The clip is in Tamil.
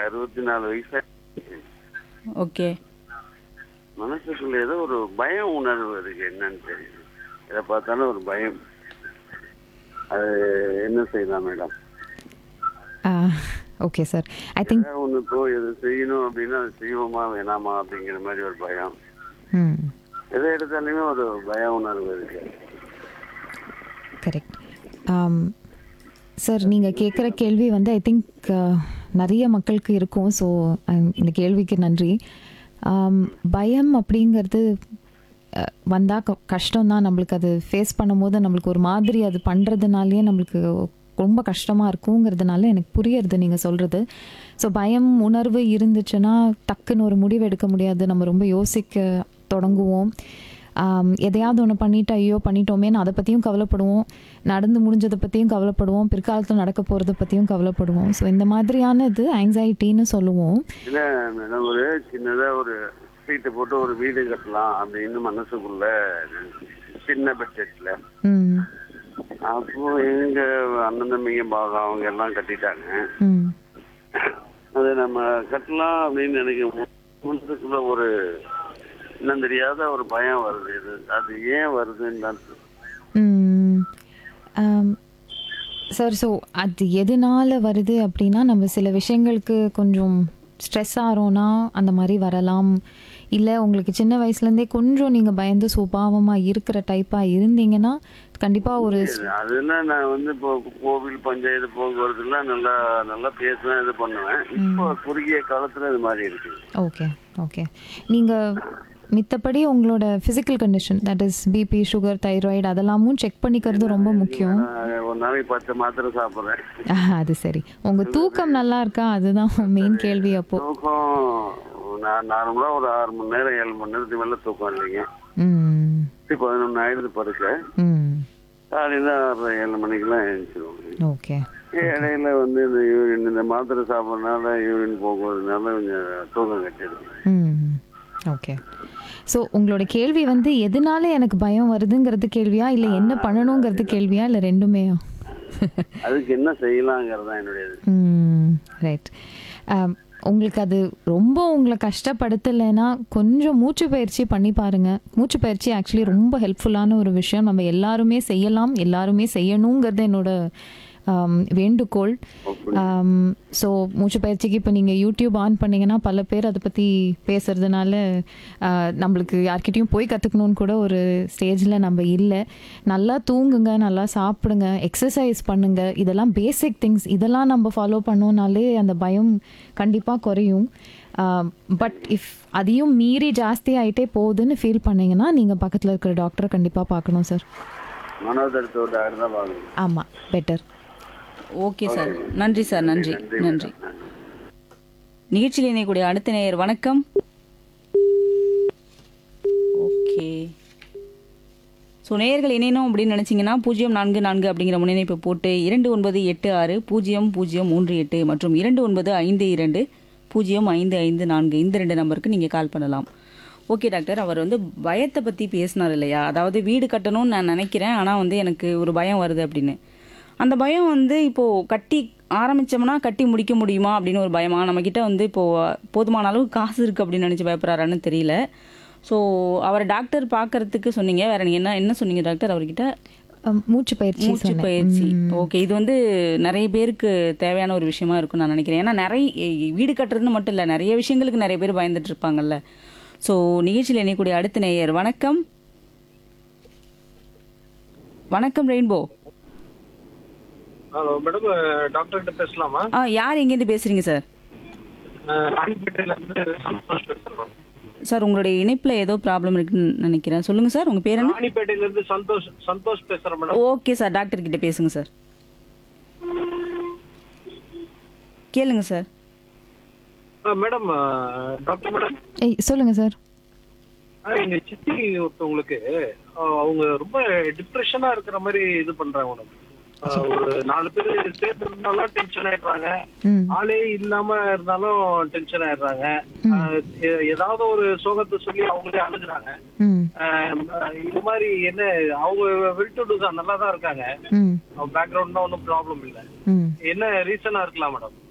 அறுபத்தி நாலு வயசா ஓகே மனசுக்குள்ள ஏதோ ஒரு பய உணர்வு இருக்கு என்னன்னு தெரியுது இதை பார்த்தாலும் ஒரு பயம் அது என்ன செய்யலாம் madam okay sir I think ஏதாவது ஒண்ணு இப்போ எது செய்யணும் அப்படின்னா அது செய்வோமா வேணாமா அப்படிங்கிற மாதிரி ஒரு பயம் ம் எதை எடுத்தாலுமே ஒரு பய உணர்வு இருக்கு கரெக்ட் சார் நீங்கள் கேட்குற கேள்வி வந்து ஐ திங்க் நிறைய மக்களுக்கு இருக்கும் ஸோ இந்த கேள்விக்கு நன்றி Um, பயம் அப்படிங்கிறது வந்தால் க கஷ்டம் தான் நம்மளுக்கு அது ஃபேஸ் பண்ணும்போது நம்மளுக்கு ஒரு மாதிரி அது பண்ணுறதுனாலே நம்மளுக்கு ரொம்ப கஷ்டமாக இருக்குங்கிறதுனால எனக்கு புரியறது நீங்கள் சொல்கிறது ஸோ பயம் உணர்வு இருந்துச்சுன்னா டக்குன்னு ஒரு முடிவு எடுக்க முடியாது நம்ம ரொம்ப யோசிக்க தொடங்குவோம் ஆம், எதையாவது ஒன்று பண்ணிட்டு ஐயோ பண்ணிட்டோமேன்னு அதை பற்றியும் கவலைப்படுவோம் நடந்து முடிஞ்சதை பற்றியும் கவலைப்படுவோம் பிற்காலத்தில் நடக்க போகிறத பற்றியும் கவலைப்படுவோம் ஸோ இந்த மாதிரியான இது ஆங்ஸைட்டின்னு சொல்லுவோம் இல்ல மேடம் ஒரு சின்னதா ஒரு சீட்டு போட்டு ஒரு வீடு கட்டலாம் அப்படின்னு மனசுக்குள்ள சின்ன பட்ஜெட்ல ம் அப்போ எங்க அண்ணன் தம்பிங்க பாகம் அவங்க எல்லாம் கட்டிட்டாங்க ம் அது நம்ம கட்டலாம் அப்படின்னு நினைக்கும் மனசுக்குள்ள ஒரு இன்னும் தெரியாத ஒரு பயம் வருது இது அது ஏன் வருதுன்னு தான் சார் ஸோ அது எதனால வருது அப்படின்னா நம்ம சில விஷயங்களுக்கு கொஞ்சம் ஸ்ட்ரெஸ் ஆகிறோன்னா அந்த மாதிரி வரலாம் இல்லை உங்களுக்கு சின்ன வயசுலேருந்தே கொஞ்சம் நீங்கள் பயந்து சுபாவமாக இருக்கிற டைப்பாக இருந்தீங்கன்னா கண்டிப்பாக ஒரு அதெல்லாம் நான் வந்து இப்போ கோவில் பஞ்சாயத்து போக்குவரத்துலாம் நல்லா நல்லா பேசுவேன் இது பண்ணுவேன் இப்போ குறுகிய காலத்துல இது மாதிரி இருக்கு ஓகே ஓகே நீங்கள் மித்தபடி உங்களோட physical condition that is BP sugar thyroid அதெல்லாமும் செக் பண்ணிக்கிறது ரொம்ப முக்கியம் நான் ஒரு நாளைக்கு பத்து மாத்திரை சாப்பிட்றேன் ஆஹ், அது சரி உங்கள் தூக்கம் நல்லா இருக்கா அதுதான் மெயின் கேள்வி அப்போ தூக்கம் நான் நார்மலா ஒரு ஆறு மணி நேரம் ஏழு மணி நேரத்துக்கு மேல தூக்கம் இல்லைங்க ம் இப்போ பதினொன்று ஆயிடுது படுக்க ம் காலையில ஆறு ஏழு மணிக்கெல்லாம் எழுந்திருவோம் ஓகே இடையில வந்து இந்த யூரின் இந்த மாத்திரை சாப்பிட்றதுனால யூரின் போகுறதுனால கொஞ்சம் தூக்கம் கட்டிடுது ம் ஓகே ஸோ உங்களோட கேள்வி வந்து எதனால எனக்கு பயம் வருதுங்கிறது கேள்வியா இல்லை என்ன பண்ணணுங்கிறது கேள்வியா இல்லை ரெண்டுமேயா அதுக்கு என்ன செய்யலாங்கிறது தான் என்னுடைய இது. ம் ரைட் உங்களுக்கு அது ரொம்ப உங்களை கஷ்டப்படுத்தலைன்னா கொஞ்சம் மூச்சு பயிற்சி பண்ணி பாருங்க மூச்சு பயிற்சி ஆக்சுவலி ரொம்ப ஹெல்ப்ஃபுல்லான ஒரு விஷயம் நம்ம எல்லாருமே செய்யலாம் எல்லாருமே செய்யணுங்கிறது என்னோட ஆம், வேண்டுகோள் ஸோ மூச்சு பயிற்சிக்கு இப்போ நீங்கள் யூடியூப் ஆன் பண்ணீங்கன்னா பல பேர் அதை பற்றி பேசுறதுனால ஆ, நம்மளுக்கு யார்கிட்டயும் போய் கற்றுக்கணுன்னு கூட ஒரு ஸ்டேஜில் நம்ம இல்லை நல்லா தூங்குங்க நல்லா சாப்பிடுங்க எக்ஸசைஸ் பண்ணுங்க இதெல்லாம் பேசிக் திங்ஸ் இதெல்லாம் நம்ம ஃபாலோ பண்ணோம்னாலே அந்த பயம் கண்டிப்பாக குறையும் பட் இஃப் அதையும் மீறி ஜாஸ்தி ஆகிட்டே போகுதுன்னு ஃபீல் பண்ணீங்கன்னா நீங்கள் பக்கத்தில் இருக்கிற டாக்டரை கண்டிப்பாக பார்க்கணும் சார் மனோதரத்தோட டாக்டர் தான் பார்க்கணும் ஆமாம் பெட்டர் ஓகே சார் நன்றி சார் நன்றி நன்றி நிகழ்ச்சியில் இணையக்கூடிய அடுத்த நேயர் வணக்கம் ஓகே ஸோ நேயர்கள் இணையணும் அப்படின்னு நினச்சிங்கன்னா பூஜ்ஜியம் நான்கு நான்கு அப்படிங்கிற முன்னிணைப்பை போட்டு இரண்டு ஒன்பது எட்டு ஆறு பூஜ்ஜியம் பூஜ்ஜியம் மூன்று எட்டு மற்றும் இரண்டு ஒன்பது ஐந்து இரண்டு பூஜ்ஜியம் ஐந்து ஐந்து நான்கு இந்த ரெண்டு நம்பருக்கு நீங்கள் கால் பண்ணலாம் ஓகே டாக்டர் அவர் வந்து பயத்தை பற்றி பேசினார் இல்லையா அதாவது வீடு கட்டணும்னு நான் நினைக்கிறேன் ஆனால் வந்து எனக்கு ஒரு பயம் வருது அப்படின்னு அந்த பயம் வந்து இப்போது கட்டி ஆரம்பிச்சோம்னா கட்டி முடிக்க முடியுமா அப்படின்னு ஒரு பயமா நம்மக்கிட்ட வந்து இப்போது போதுமான அளவு காசு இருக்குது அப்படின்னு நினச்சி பயப்படுறாரான்னு தெரியல ஸோ அவரை டாக்டர் பார்க்கறதுக்கு சொன்னீங்க வேற நீங்கள் என்ன என்ன சொன்னீங்க டாக்டர் அவர்கிட்ட மூச்சு பயிற்சி மூச்சு சொன்னேன். பயிற்சி ம். ஓகே இது வந்து நிறைய பேருக்கு தேவையான ஒரு விஷயமா இருக்கும்னு நான் நினைக்கிறேன் ஏன்னா நிறைய வீடு கட்டுறதுன்னு மட்டும் இல்லை நிறைய விஷயங்களுக்கு நிறைய பேர் பயந்துட்டு இருப்பாங்கல்ல ஸோ நிகழ்ச்சியில் இணையக்கூடிய அடுத்த நேயர் வணக்கம் வணக்கம் ரெயின்போ ஹலோ மேடம் டாக்டர் கிட்ட பேசலாமா ஆ யார் எங்கேருந்து பேசுறீங்க சார் அஹ், ராணிப்பேட்டையில இருந்து சந்தோஷ் பேசுறேன் சார் உங்களுடைய இணைப்பில் ஏதோ ப்ராப்ளம் இருக்குன்னு நினைக்கிறேன் சொல்லுங்க சார் உங்க பேர் என்ன ராணிப்பேட்டையில இருந்து சந்தோஷ் சந்தோஷ் பேசுறேன் மேடம் ஓகே சார் டாக்டர் கிட்ட பேசுங்க சார் கேளுங்க சார் அஹ், மேடம் அஹ், டாக்டர் மேடம் ஏய் சொல்லுங்க சார் அஹ், எங்க சித்தி ஒருத்தவங்களுக்கு அஹ், அவங்க ரொம்ப டிப்ரெஷனா இருக்கிற மாதிரி இது பண்றாங்க மேடம் அஹ், ஒரு நாலு பேர் சேர்ந்து இருந்தாலும் டென்ஷன் ஆயிடுறாங்க ம் ஆளே இல்லாம இருந்தாலும் டென்ஷன் ஆயிடுறாங்க அஹ், எ- ஏதாவது ஒரு சோகத்தை சொல்லி அவங்களே அழுகுறாங்க ம் அஹ், இது மாதிரி என்ன அவங்க வில்டு நல்லா தான் இருக்காங்க ம் பேக்ரவுண்ட்னா ஒன்றும் ப்ராப்ளம் இல்லை ம் என்ன ரீசனா இருக்கலாம் மேடம்